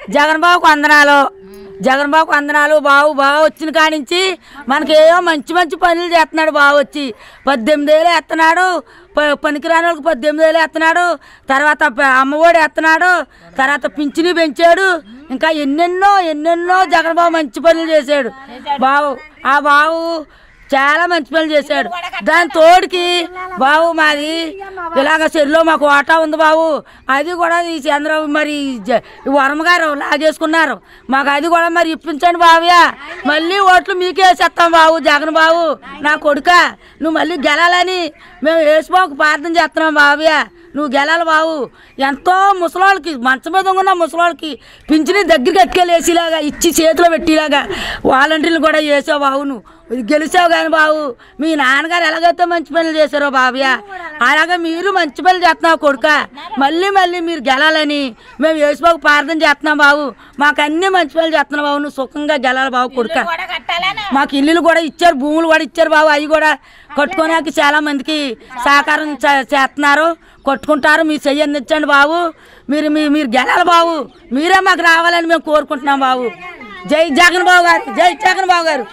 జగన్ బాబుకు వందనాలు జగన్ బాబుకు వందనాలు బాబు బాగా వచ్చిన కానించి మనకి ఏవో మంచి మంచి పనులు చేస్తున్నాడు బాగా వచ్చి పద్దెనిమిది వేలు ఎత్తున్నాడు ప- పనికిరాని వాళ్ళకి పద్దెనిమిది వేలు ఎత్తున్నాడు తర్వాత ప- అమ్మఒడి ఎత్తున్నాడు తర్వాత పింఛని పెంచాడు ఇంకా ఎన్నెన్నో ఎన్నెన్నో జగన్ బాబు మంచి పనులు చేశాడు బాబు ఆ బాబు చాలా మంచి పనులు చేశాడు దాని తోడికి బాబు మాది ఇలాగ చెరులో మాకు వాటా ఉంది బాబు అది కూడా ఈ చంద్రబాబు మరి జ- ఈ వరమ గారు లాగేసుకున్నారు మాకు అది కూడా మరి ఇప్పించండి బాబుయా మళ్ళీ ఓట్లు మీకే వేసేస్తాం బాబు జగన్ బాబు నా కొడుక నువ్వు మళ్ళీ గెలాలని మేము వేసిపోక ప్రార్థన చేస్తున్నాం బాబుయా నువ్వు గెలాలి బాబు ఎంతో ముసలోళ్ళకి మంచం మీద ఉన్న ముసలోళ్ళకి పింఛని దగ్గరికి ఎట్టుకెళ్ళేసేలాగా ఇచ్చి చేతిలో పెట్టేలాగా వాలంటీర్లు కూడా చేసావు బాబు నువ్వు ఇది గెలిచావు కానీ బాబు మీ నాన్నగారు ఎలాగైతే మంచి పనులు చేశారో బాబయ్య అలాగే మీరు మంచి పనులు చేస్తున్నావు కొడుక మళ్ళీ మళ్ళీ మీరు గెలాలని మేము వేసిపోక ప్రార్థన చేస్తున్నాం బాబు మాకు అన్ని మంచి పనులు చేస్తున్నావు బాబు నువ్వు సుఖంగా గెలాలి బాబు కొడుక మాకు ఇల్లులు కూడా ఇచ్చారు భూములు కూడా ఇచ్చారు బాబు అవి కూడా కట్టుకోడానికి చాలా మందికి సహకారం చే- చేస్తున్నారు కొట్టుకుంటారు మీరు చెయ్యి అందించండి బాబు మీరు మీ మీరు గెలాలి బాబు మీరే మాకు రావాలని మేము కోరుకుంటున్నాం బాబు జై జగన్ బాబు గారు జై జగన్ బాబు గారు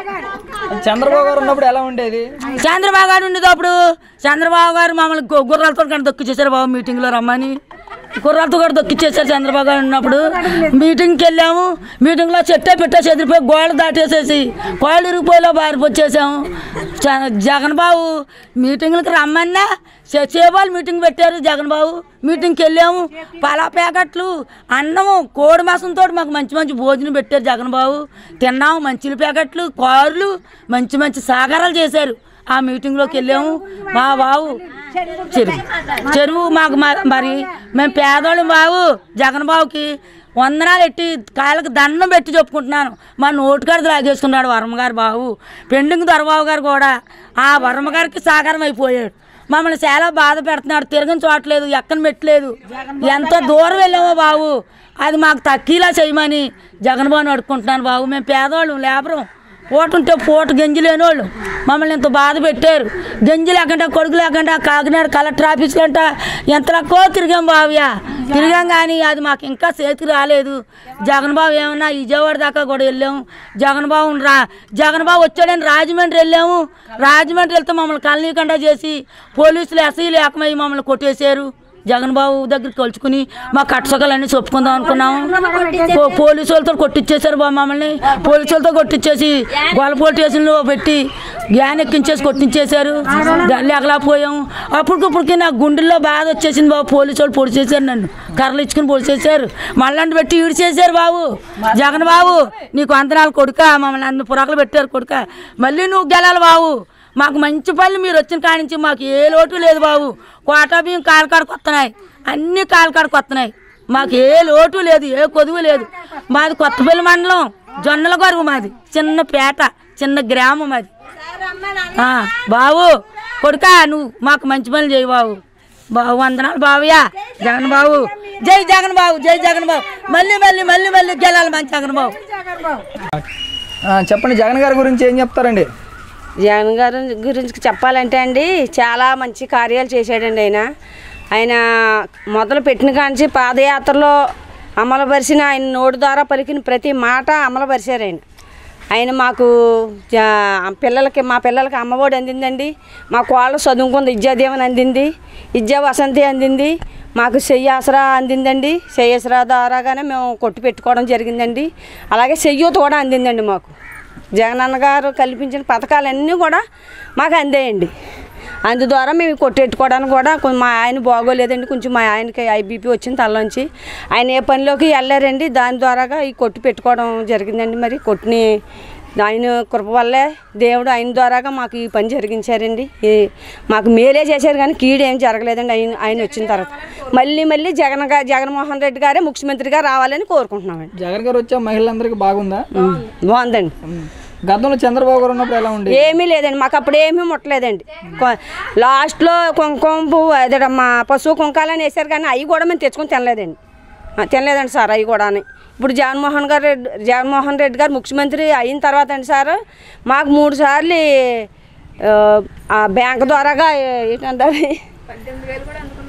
చంద్రబాబు గారు ఉన్నప్పుడు ఎలా ఉండేది చంద్రబాబు గారు ఉండేటప్పుడు చంద్రబాబు గారు మమ్మల్ని గు- గుర్రాలతో కానీ దొక్కిచ్చేసారు బాబు మీటింగ్లో రమ్మని గుర్రాలతో కూడా దొక్కిచ్చేసారు చంద్రబాబు గారు ఉన్నప్పుడు మీటింగ్కి వెళ్ళాము మీటింగ్లో చెట్టే పెట్టేసి ఎదిరిపోయి గోడలు దాటేసేసి కోళ్ళు ఇరిగిపోయిలో బారిపోచ్చేసాము చ- జగన్ బాబు మీటింగ్లకు రమ్మన్నా చే- చేబాలు మీటింగ్ పెట్టారు జగన్ బాబు మీటింగ్కి వెళ్ళాము పలా ప్యాకెట్లు అన్నము కోడి మాసంతో మాకు మంచి మంచి భోజనం పెట్టారు జగన్ బాబు తిన్నాము మంచి ప్యాకెట్లు కార్లు మంచి మంచి సాగరాలు చేశారు ఆ మీటింగ్లోకి వెళ్ళాము మా బాబు చెరువు చెరువు మాకు మ- మరి మేము పేదోళ్ళం బాబు జగన్ బాబుకి వందనాలు ఎట్టి కాళ్ళకి దండం పెట్టి చెప్పుకుంటున్నాను మా నోటుగారు లాగేసుకున్నాడు వర్మగారు బాబు పెండింగ్ దొరబాబు గారు కూడా ఆ వర్మగారికి సాకారం అయిపోయాడు మమ్మల్ని చాలా బాధ పెడుతున్నాడు తిరగని చోట్లేదు ఎక్కని పెట్టలేదు ఎంత దూరం వెళ్ళామో బాబు అది మాకు తక్కువలా చేయమని జగన్ బాబుని అడుక్కుంటున్నాను బాబు మేము పేదవాళ్ళం లేబరం పూట ఉంటే పూట గంజి లేనోళ్ళు మమ్మల్ని ఇంత బాధ పెట్టారు గంజి లేకుండా కొడుకు లేకుండా కాకినాడ కలెక్టర్ ఆఫీస్లో అంట ఎంత లక్కో తిరిగాం బాబుయా తిరిగాం కానీ అది మాకు ఇంకా చేతికి రాలేదు జగన్ బాబు ఏమన్నా విజయవాడ దాకా కూడా వెళ్ళాము జగన్ బాబు రా జగన్ బాబు వచ్చాడని రాజమండ్రి వెళ్ళాము రాజమండ్రి వెళ్తే మమ్మల్ని కలనీయకుండా చేసి పోలీసులు ఎస్ఐలు ఏకమై మమ్మల్ని కొట్టేశారు జగన్ బాబు దగ్గరికి కలుచుకుని మా కట్టసకాలన్నీ చెప్పుకుందాం అనుకున్నాము పో- పోలీసు వాళ్ళతో కొట్టించేశారు బాబు మమ్మల్ని పోలీసు వాళ్ళతో కొట్టించేసి గొల్లపోటు స్టేషన్లో పెట్టి గ్యాన్ ఎక్కించేసి కొట్టించేశారు లేకలేకపోయాము అప్పటికిప్పటికి నాకు గుండెల్లో బాధ వచ్చేసింది బాబు పోలీసు వాళ్ళు పొడి చేశారు నన్ను కర్రలు ఇచ్చుకుని పొడి చేశారు మళ్ళీ పెట్టి ఈడు చేశారు బాబు జగన్ బాబు నీకు అంతనాలు కొడుక మమ్మల్ని అన్ని పురాకులు పెట్టారు కొడుక మళ్ళీ నువ్వు గెలాలి బాబు మాకు మంచి పనులు మీరు వచ్చిన కాడి నుంచి మాకు ఏ లోటు లేదు బాబు కోటా బియ్యం కాలకాడకు వస్తున్నాయి అన్ని కాలకాడకు వస్తున్నాయి మాకు ఏ లోటు లేదు ఏ కొదువు లేదు మాది కొత్తపల్లి మండలం జొన్నల గరువు మాది చిన్న పేట చిన్న గ్రామం అది ఆ, బాబు కొడుకా నువ్వు మాకు మంచి పనులు చేయి బాబు బాబు వందనాలు బాబుయా జగన్ బాబు జై జగన్ బాబు జై జగన్ బాబు మళ్ళీ మళ్ళీ మళ్ళీ మళ్ళీ గెలాలి మంచి జగన్ బాబు ఆ, చెప్పండి జగన్ గారి గురించి ఏం చెప్తారండి జగన్ గారి గురించి చెప్పాలంటే అండి చాలా మంచి కార్యాలు చేశాడండి ఆయన ఆయన మొదలు పెట్టిన కాంచి పాదయాత్రలో అమలుపరిచిన ఆయన నోటి ద్వారా పలికిన ప్రతి మాట అమలుపరిచారు ఆయన ఆయన మాకు జా- పిల్లలకి మా పిల్లలకి అమ్మఒడి అందిందండి మా కోళ్ళ చదువుకుంది విద్యాదీవెన అందింది విద్యా వసంతి అందింది మాకు చెయ్యాసరా అందిందండి చెయ్యాసరా ద్వారాగానే మేము కొట్టు పెట్టుకోవడం జరిగిందండి అలాగే చెయ్యూత కూడా అందిందండి మాకు జగనన్న గారు కల్పించిన పథకాలన్నీ కూడా మాకు అందాయండి అందు ద్వారా మేము కొట్టెట్టుకోవడానికి కూడా కొం- మా ఆయన బాగోలేదండి కొంచెం మా ఆయనకి ఐబీపీ వచ్చింది తలలోంచి ఆయన ఏ పనిలోకి వెళ్ళారండి దాని ద్వారాగా ఈ కొట్టు పెట్టుకోవడం జరిగిందండి మరి కొట్టుని ఆయన కృప వల్లే దేవుడు ఆయన ద్వారాగా మాకు ఈ పని జరిగించారండి ఈ మాకు మేలే చేశారు కానీ కీడు ఏం జరగలేదండి ఆయన ఆయన వచ్చిన తర్వాత మళ్ళీ మళ్ళీ జగన్ గా జగన్మోహన్ రెడ్డి గారే ముఖ్యమంత్రిగా రావాలని కోరుకుంటున్నామండి జగన్ గారు వచ్చే మహిళలందరికీ బాగుందా బాగుందండి గతంలో చంద్రబాబు గారు ఉన్నప్పుడు ఎలా ఉండేది ఏమీ లేదండి మాకు అప్పుడు ఏమీ ముట్టలేదండి కొ- లాస్ట్లో కుంకుమ పువ్వు అదే మా పశువు కుంకాలని వేసారు కానీ అవి కూడా మేము తెచ్చుకొని తినలేదండి ఆ, తినలేదండి సార్ అవి కూడా ఇప్పుడు జగన్మోహన్ గారు రెడ్డి జగన్మోహన్ రెడ్డి గారు ముఖ్యమంత్రి అయిన తర్వాత అండి సార్ మాకు మూడు సార్లు ఆ, ఆ బ్యాంక్ ద్వారాగా ఏంటంటారు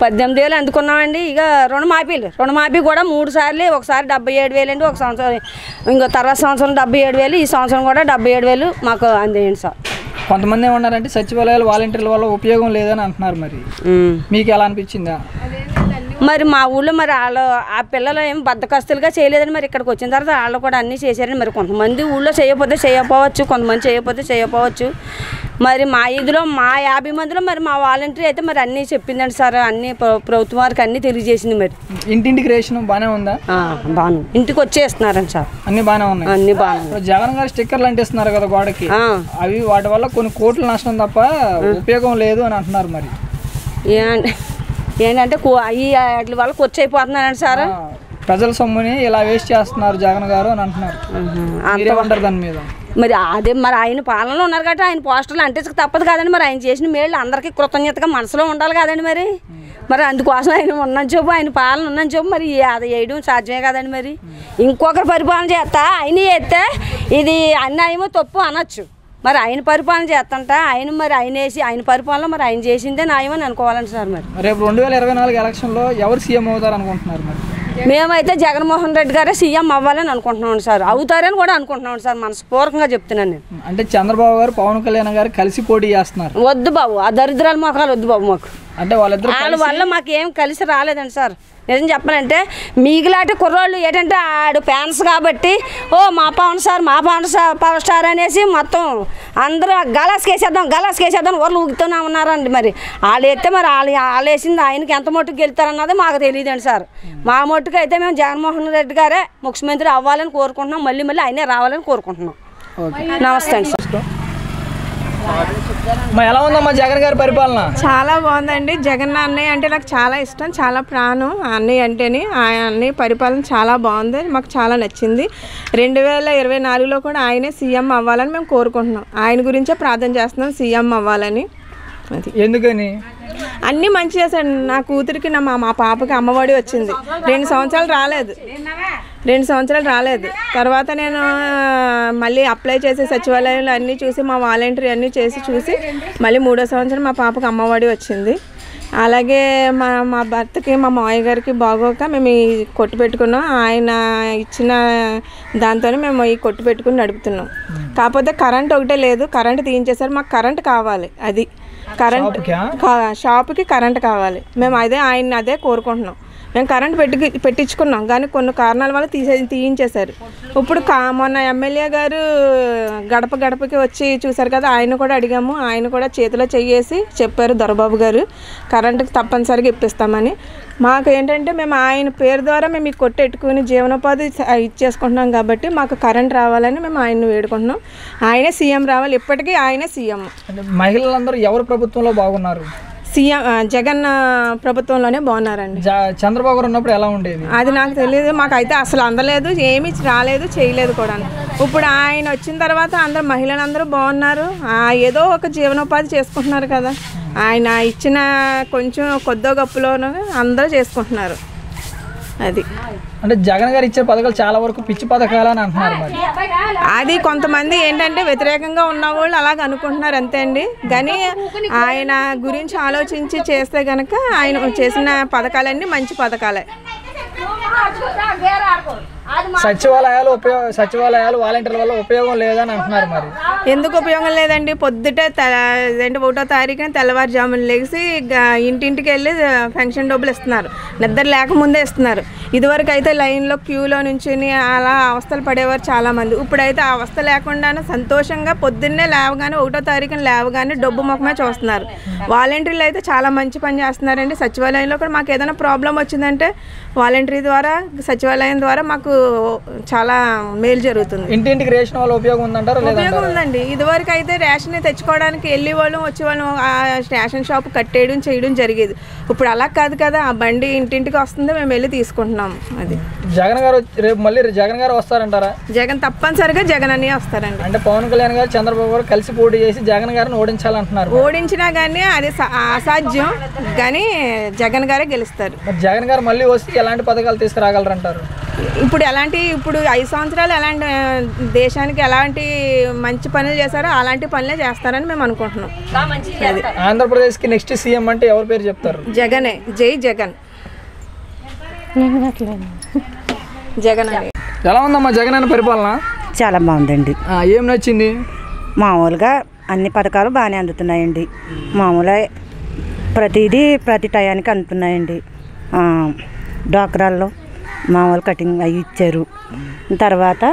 పద్దెనిమిది వేలు అందుకున్నామండి ఇక రుణమాఫీలు రుణమాఫీ కూడా మూడు సార్లు ఒకసారి డెబ్బై ఏడు వేలు అండి ఒక సంవత్సరం ఇంకో తర్వాత సంవత్సరం డెబ్బై ఏడు వేలు ఈ సంవత్సరం కూడా డెబ్బై ఏడు వేలు మాకు అందేయండి సార్ కొంతమంది ఏమన్నారంటే సచివాలయాలు వాలంటీర్ల వల్ల ఉపయోగం లేదని అంటున్నారు మరి ఉమ్. మీకు ఎలా అనిపించిందా మరి మా ఊళ్ళో మరి వాళ్ళు ఆ పిల్లలు ఏం బద్దకస్తులుగా చేయలేదని మరి ఇక్కడికి వచ్చిన తర్వాత వాళ్ళు కూడా అన్నీ చేశారని మరి కొంతమంది ఊళ్ళో చేయకపోతే చేయకపోవచ్చు కొంతమంది చేయకపోతే చేయకపోవచ్చు మరి మా ఇదిలో మా యాభై మందిలో మరి మా వాలంటీర్ అయితే మరి అన్నీ చెప్పిందండి సార్ అన్నీ ప్ర- ప్రభుత్వం వారికి అన్నీ తెలియజేసింది మరి ఇంటింటికి రేషన్ బాగానే ఉందా ఆ, బాను ఇంటికి వచ్చేస్తున్నారండి సార్ అన్ని బాగానే ఉన్నాయి అన్నీ బాను ఇప్పుడు జగన్ గారు స్టిక్కర్లు అంటిస్తున్నారు కదా గోడకి ఆ. అవి వాటి వల్ల కొన్ని కోట్ల నష్టం తప్ప ఉపయోగం లేదు అని అంటున్నారు మరి ఏంటి ఏంటంటే కో- ఈ వాటి వల్ల ఖర్చు అయిపోతున్నానండి సార్ ఆ, ప్రజల సొమ్ముని ఇలా వేస్ట్ చేస్తున్నారు జగన్ గారు అని అంటున్నారు అంత మీరేమంటారు దాని మీద మరి అదే మరి ఆయన పాలనలో ఉన్నారు కాబట్టి ఆయన పోస్టర్లు అంటించక తప్పదు కదండి మరి ఆయన చేసిన మేళ్ళు అందరికీ కృతజ్ఞతగా మనసులో ఉండాలి కదండి మరి మరి అందుకోసం ఆయన ఉన్న చూపు ఆయన పాలన ఉన్న చూపు మరి అది వేయడం సాధ్యమే కదండి మరి ఇంకొకరు పరిపాలన చేస్తా ఆయన చేస్తే ఇది అన్యాయమో తప్పు అనొచ్చు మరి ఆయన పరిపాలన చేస్తంట ఆయన మరి ఆయన వేసి ఆయన పరిపాలన మరి ఆయన చేసిందే న్యాయమని అనుకోవాలండి సార్ మరి రేపు రెండు వేల ఇరవై నాలుగు ఎలక్షన్లో ఎవరు సీఎం అవుతారు అనుకుంటున్నారు మరి మేమైతే జగన్మోహన్ రెడ్డి గారే సీఎం అవ్వాలని అనుకుంటున్నాం సార్ అవుతారని కూడా అనుకుంటున్నాం సార్ మనస్ఫూర్వకంగా చెప్తున్నాను నేను అంటే చంద్రబాబు గారు పవన్ కళ్యాణ్ గారు కలిసి పోటీ చేస్తున్నారు వద్దు బాబు ఆ దరిద్రాల మొఖాలు వద్దు బాబు మాకు అంటే వాళ్ళిద్దరు వాళ్ళ వల్ల మాకు ఏం కలిసి రాలేదండి సార్ నిజం చెప్పాలంటే మీగులాంటి కుర్రోళ్ళు ఏంటంటే ఆడు ఫ్యాన్స్ కాబట్టి ఓ మా పవన్ సార్ మా పవన్ సార్ పవర్ స్టార్ అనేసి మొత్తం అందరూ గలాస్ కేసేద్దాం గలాస్ కేసేద్దాం ఊర్లు ఊగుతూనే ఉన్నారండి మరి వాళ్ళు ఎత్తే మరి వాళ్ళు వాళ్ళు వేసింది ఆయనకి ఎంత మట్టుకు గెలుతారన్నది మాకు తెలియదండి సార్ మా మట్టుకు అయితే మేము జగన్మోహన్ రెడ్డి గారే ముఖ్యమంత్రి అవ్వాలని కోరుకుంటున్నాం మళ్ళీ మళ్ళీ ఆయనే రావాలని కోరుకుంటున్నాం ఓకే నమస్తే అండి సార్ మా ఎలా ఉందమ్మా జగన్ గారి పరిపాలన చాలా బాగుందండి జగన్ అన్నయ్య అంటే నాకు చాలా ఇష్టం చాలా ప్రాణం ఆ అన్నయ్య అంటేని ఆ అన్నయ్య పరిపాలన చాలా బాగుంది మాకు చాలా నచ్చింది రెండు వేల ఇరవై నాలుగులో కూడా ఆయనే సీఎం అవ్వాలని మేము కోరుకుంటున్నాం ఆయన గురించే ప్రార్థన చేస్తున్నాం సీఎం అవ్వాలని అది ఎందుకని అన్నీ మంచి చేశాడు నా కూతురికి నా మా మా పాపకి అమ్మఒడి వచ్చింది రెండు సంవత్సరాలు రాలేదు రెండు సంవత్సరాలు రాలేదు తర్వాత నేను ఆ, మళ్ళీ అప్లై చేసి సచివాలయంలో అన్నీ చూసి మా వాలంటీర్ అన్నీ చేసి చూసి మళ్ళీ మూడో సంవత్సరం మా పాపకి అమ్మఒడి వచ్చింది అలాగే మా మా భర్తకి మా మావయ్య గారికి బాగోక మేము ఈ కొట్టు పెట్టుకున్నాం ఆయన ఇచ్చిన దాంతోనే మేము ఈ కొట్టు పెట్టుకుని నడుపుతున్నాం కాకపోతే కరెంట్ ఒకటే లేదు కరెంట్ తీయించేసారు మాకు కరెంట్ కావాలి అది కరెంట్ షాప్కా? కా- షాప్కి కరెంట్ కావాలి మేము అదే ఆయన అదే కోరుకుంటున్నాం మేము కరెంట్ పెట్టి పెట్టించుకున్నాం కానీ కొన్ని కారణాల వల్ల తీసే తీయించేశారు ఇప్పుడు కా మొన్న ఎమ్మెల్యే గారు గడప గడపకి వచ్చి చూశారు కదా ఆయన కూడా అడిగాము ఆయన కూడా చేతిలో చెయ్యేసి చెప్పారు దొరబాబు గారు కరెంటుకి తప్పనిసరిగా ఇప్పిస్తామని మాకు ఏంటంటే మేము ఆయన పేరు ద్వారా మేము ఈ కొట్టెట్టుకుని జీవనోపాధి స- ఇచ్చేసుకుంటున్నాం కాబట్టి మాకు కరెంట్ రావాలని మేము ఆయన్ని వేడుకుంటున్నాం ఆయనే సీఎం రావాలి ఇప్పటికీ ఆయనే సీఎం అంటే మహిళలందరూ ఎవరు ప్రభుత్వంలో బాగున్నారు సీఎం ఆ, జగన్ ఆ, ప్రభుత్వంలోనే బాగున్నారండి జ- చంద్రబాబు గారు ఉన్నప్పుడు ఎలా ఉండేది అది నాకు తెలియదు మాకైతే అసలు అందలేదు ఏమీ రాలేదు చేయలేదు కూడా ఇప్పుడు ఆయన వచ్చిన తర్వాత అందరు మహిళలందరూ బాగున్నారు ఆ, ఏదో ఒక జీవనోపాధి చేసుకుంటున్నారు కదా ఆయన ఇచ్చిన కొంచెం కొద్దో గప్పులోనూ అందరూ చేసుకుంటున్నారు అది అంటే జగన్ గారు ఇచ్చే పథకాలు చాలా వరకు పిచ్చి పథకాలు అని అంటున్నారు మరి అది కొంతమంది ఏంటంటే వ్యతిరేకంగా ఉన్న వాళ్ళు అలాగ అనుకుంటున్నారు అంతే అండి కానీ ఆయన గురించి ఆలోచించి చేస్తే కనుక ఆయన చేసిన పథకాలన్నీ మంచి పథకాలే సచివాలయాలు ఉపయోగ సచివాలయాలు వాలంటీర్ల వల్ల ఉపయోగం లేదని అంటున్నారు మరి ఎందుకు ఉపయోగం లేదండి పొద్దుటే తెల రెండు ఒకటో తారీఖున తెల్లవారుజామున లేచి గ- ఇంటింటికి వెళ్ళి ఫంక్షన్ డబ్బులు ఇస్తున్నారు నిద్ర లేకముందే ఇస్తున్నారు ఇదివరకు అయితే లైన్లో క్యూలో నుంచుని అలా అవస్థలు పడేవారు చాలామంది ఇప్పుడైతే ఆ అవస్థ లేకుండానే సంతోషంగా పొద్దున్నే లేవగానే ఒకటో తారీఖున లేవగానే డబ్బు ముఖమే చూస్తున్నారు వాలంటీర్లు అయితే చాలా మంచి పని చేస్తున్నారండి సచివాలయంలో కూడా మాకు ఏదైనా ప్రాబ్లం వచ్చిందంటే వాలంటరీ ద్వారా సచివాలయం ద్వారా మాకు చాలా మేలు జరుగుతుంది ఇంటింటికి రేషన్ వల్ల ఉపయోగం ఉందంటారా ఉపయోగం లేదంటారా ఉందండి ఇదివరకు అయితే రేషన్ తెచ్చుకోవడానికి వెళ్ళి వాళ్ళం వచ్చే వాళ్ళం ఆ రేషన్ షాప్ కట్టేయడం చేయడం జరిగేది ఇప్పుడు అలా కాదు కదా ఆ బండి ఇంటింటికి వస్తుంది మేము వెళ్ళి తీసుకుంటున్నాం అది జగన్ గారు వచ్చి- రేపు మళ్ళీ జగన్ గారు వస్తారంటారా జగన్ తప్పనిసరిగా జగన్ అన్నయ్య వస్తారండి అంటే పవన్ కళ్యాణ్ గారు చంద్రబాబు గారు కలిసి పోటీ చేసి జగన్ గారిని ఓడించాలంటున్నారు ఓడించినా కానీ అది స- అసాధ్యం కానీ జగన్ గారే గెలుస్తారు మరి జగన్ గారు మళ్ళీ వస్తే ఎలాంటి పథకాలు తీసుకురాగలరంటారు ఇప్పుడు ఎలాంటి ఇప్పుడు ఐదు సంవత్సరాలు ఎలాంటి ఆ, దేశానికి ఎలాంటి మంచి పనులు చేశారో అలాంటి పనులే చేస్తారని మేము అనుకుంటున్నాం అది ఆంధ్రప్రదేశ్కి నెక్స్ట్ సీఎం అంటే ఎవరి పేరు చెప్తారు జగనే జై జగన్ జగన్ అండి ఎలా ఉందమ్మా జగన్ అన్న పరిపాలన చాలా బాగుందండి ఆ, ఏం నచ్చింది మామూలుగా అన్ని పథకాలు బాగానే అందుతున్నాయండి మామూలుగా ప్రతిదీ ప్రతి టయానికి అందుతున్నాయండి ఆ, డ్వాక్రాల్లో మామూలు కటింగ్ అవి ఇచ్చారు తర్వాత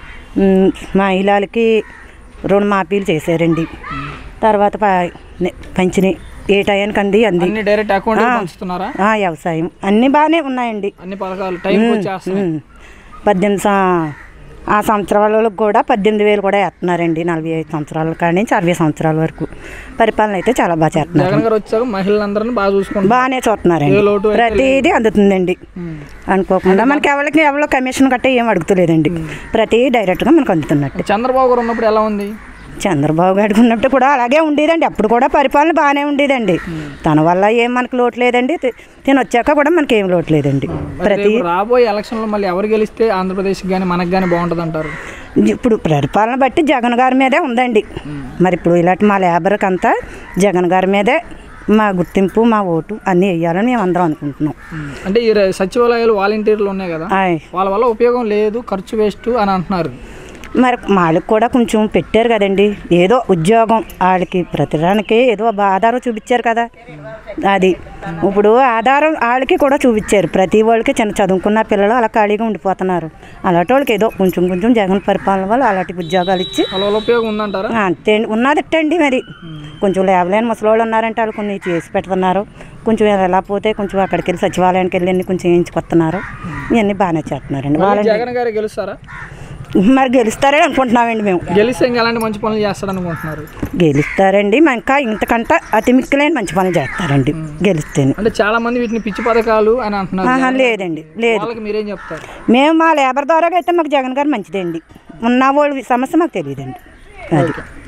మ్, మహిళలకి రుణమాఫీలు చేశారండి తర్వాత ప- నే- పెంచినాయి ఏ టయానికి అంది అంది అన్ని డైరెక్ట్ అకౌంట్ ఆ. పంచుతున్నారా ఆ, వ్యవసాయం అన్నీ బాగానే ఉన్నాయండి అన్ని పథకాలు టైంకి వచ్చేస్తున్నాయి ఉమ్. పద్దెనిమిది సం- ఆ సంవత్సరాలకు కూడా పద్దెనిమిది వేలు కూడా వేస్తున్నారండి నలభై ఐదు సంవత్సరాల కాడి నుంచి అరవై సంవత్సరాల వరకు పరిపాలన అయితే చాలా బాగా చేస్తున్నారు జగన్ గారు వచ్చాక మహిళలందరినీ బాగా చూసుకుంటారు బాగానే చూస్తున్నారండి ఏ లోటు అయితే ప్రతిదీ అందుతుందండి అనుకోకుండా మనకి ఎవరికి ఎవరో కమిషన్ గట్ట ఏం అడుగుతలేదండి ప్రతి డైరెక్ట్గా మనకు అందుతున్నట్టు చంద్రబాబు గారు ఉన్నప్పుడు ఎలా ఉంది చంద్రబాబు గారికి ఉన్నట్టు కూడా అలాగే ఉండేదండి అప్పుడు కూడా పరిపాలన బాగానే ఉండేదండి తన వల్ల ఏం మనకు లోటు లేదండి తి- తిని వచ్చాక కూడా మనకి ఏం లోటు లేదండి మరి ప్రతి రేపు రాబోయే ఎలక్షన్లో మళ్ళీ ఎవరు గెలిస్తే ఆంధ్రప్రదేశ్కి కానీ మనకు కానీ బాగుంటుంది అంటారు ఇప్పుడు పరిపాలన బట్టి జగన్ గారి మీదే ఉందండి మరి ఇప్పుడు ఇలాంటి మా లేబర్కి అంతా జగన్ గారి మీదే మా గుర్తింపు మా ఓటు అన్నీ వేయాలని మేము అందరం అనుకుంటున్నాం అంటే ఈ ర- సచివాలయాలు వాలంటీర్లు ఉన్నాయి కదా ఆయ్. వాళ్ళ వల్ల ఉపయోగం లేదు ఖర్చు వేస్ట్ అని అంటున్నారు మరి వాళ్ళకి కూడా కొంచెం పెట్టారు కదండి ఏదో ఉద్యోగం వాళ్ళకి ప్రతిదానికి ఏదో ఒక ఆధారం చూపించారు కదా అది ఇప్పుడు ఆధారం వాళ్ళకి కూడా చూపించారు ప్రతి వాళ్ళకి చిన్న చదువుకున్న పిల్లలు అలా ఖాళీగా ఉండిపోతున్నారు అలాంటి వాళ్ళకి ఏదో కొంచెం కొంచెం జగన్ పరిపాలన వల్ల అలాంటి ఉద్యోగాలు ఇచ్చి వాళ్ళ వల్ల ఉపయోగం ఉందంటారా ఆ, అంతే ఉన్నదట్టండి మరి కొంచెం లేవలేని ముసలోళ్ళు ఉన్నారంటే వాళ్ళు కొన్ని చేసి పెడుతున్నారు కొంచెం ఎలా పోతే కొంచెం అక్కడికి వెళ్ళి సచివాలయానికి వెళ్ళి అన్ని కొంచెం వేయించుకొస్తున్నారు ఇవన్నీ బాగానే చేస్తున్నారండి మళ్ళీ వాళ్ళని జగన్ గారు గెలుస్తారా మరి గెలుస్తారని అనుకుంటున్నామండి మేము గెలిస్తే ఇంకా ఎలాంటి మంచి పనులు చేస్తాడు అనుకుంటున్నారు గెలుస్తారండి మా ఇంకా ఇంతకంట అతి మిక్కిలేని మంచి పనులు చేస్తారండి గెలిస్తేనే అంటే చాలా మంది వీటిని పిచ్చి పథకాలు అని అంటున్నారు ఆహా, లేదండి లేదు వాళ్ళకి మీరేం చెప్తారు మేము మా లేబర్ ద్వారా అయితే మాకు జగన్ గారు మంచిదండి ఉన్న వాళ్ళ సమస్య మాకు తెలియదండి అది